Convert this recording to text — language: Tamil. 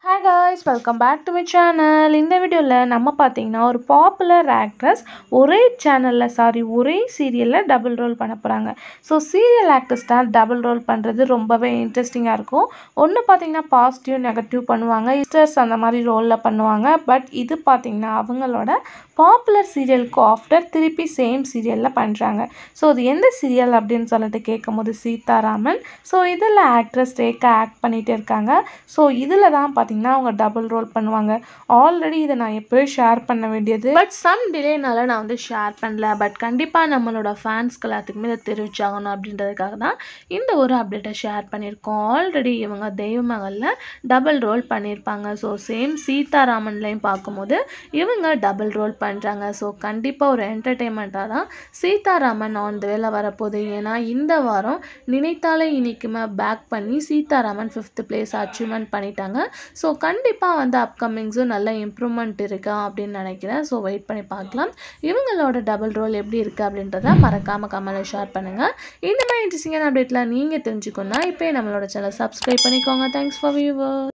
hi guys welcome back to my channel இந்த வீடியோவில் நம்ம பார்த்தீங்கன்னா ஒரு பாப்புலர் ஆக்ட்ரஸ் ஒரே சேனலில் சாரி ஒரே சீரியலில் டபுள் ரோல் பண்ண போகிறாங்க ஸோ சீரியல் ஆக்டர்ஸ் தான் டபுள் ரோல் பண்ணுறது ரொம்பவே இன்ட்ரெஸ்டிங்காக இருக்கும் ஒன்று பார்த்தீங்கன்னா பாசிட்டிவ் நெகட்டிவ் பண்ணுவாங்க இஸ்டர்ஸ் அந்த மாதிரி ரோலில் பண்ணுவாங்க பட் இது பார்த்தீங்கன்னா அவங்களோட பாப்புலர் சீரியலுக்கு ஆஃப்டர் திருப்பி சேம் சீரியலில் பண்ணுறாங்க ஸோ அது எந்த சீரியல் அப்படின்னு சொல்லிட்டு கேட்கும் போது சீதாராமன் ஸோ இதில் ஆக்ட்ரஸ் ரேக்கா ஆக்ட் பண்ணிகிட்டே இருக்காங்க ஸோ இதில் தான் பார்த்தீங்கன்னா அவங்க டபுள் ரோல் பண்ணுவாங்க ஆல்ரெடி இதை நான் எப்போயோ ஷேர் பண்ண வேண்டியது பட் சம் டிலேனால நான் வந்து ஷேர் பண்ணல பட் கண்டிப்பாக நம்மளோட ஃபேன்ஸ்க்கு எல்லாத்துக்குமே இதை தெரிவிச்சாகணும் அப்படின்றதுக்காக தான் இந்த ஒரு அப்டேட்டை ஷேர் பண்ணியிருக்கோம் ஆல்ரெடி இவங்க தெய்வமகளில் டபுள் ரோல் பண்ணியிருப்பாங்க ஸோ சேம் சீதாராமன்லையும் பார்க்கும்போது இவங்க டபுள் ரோல் பண்ணுறாங்க ஸோ கண்டிப்பாக ஒரு என்டர்டெயின்மெண்ட்டாக தான் சீதாராமன் ஆன் த வேல வரப்போகுது ஏன்னா இந்த வாரம் நினைத்தாலே இனிக்குமே பேக் பண்ணி சீதாராமன் ஃபிஃப்த் பிளேஸ் அச்சீவ்மெண்ட் பண்ணிட்டாங்க ஸோ கண்டிப்பாக வந்து அப்கமிங்ஸும் நல்ல இம்ப்ரூவ்மெண்ட் இருக்கா அப்படின்னு நினைக்கிறேன் ஸோ வெயிட் பண்ணி பார்க்கலாம் இவங்களோட டபுள் ரோல் எப்படி இருக்குது அப்படின்றத மறக்காமல் கமெண்ட்டில் ஷேர் பண்ணுங்கள் இந்த மாதிரி இன்ட்ரெஸ்டிங்கான அப்டேட்டில் நீங்கள் தெரிஞ்சுக்கணுன்னா இப்போயே நம்மளோட சேனல் சப்ஸ்கிரைப் பண்ணிக்கோங்க தேங்க்ஸ் ஃபார் வியூவர்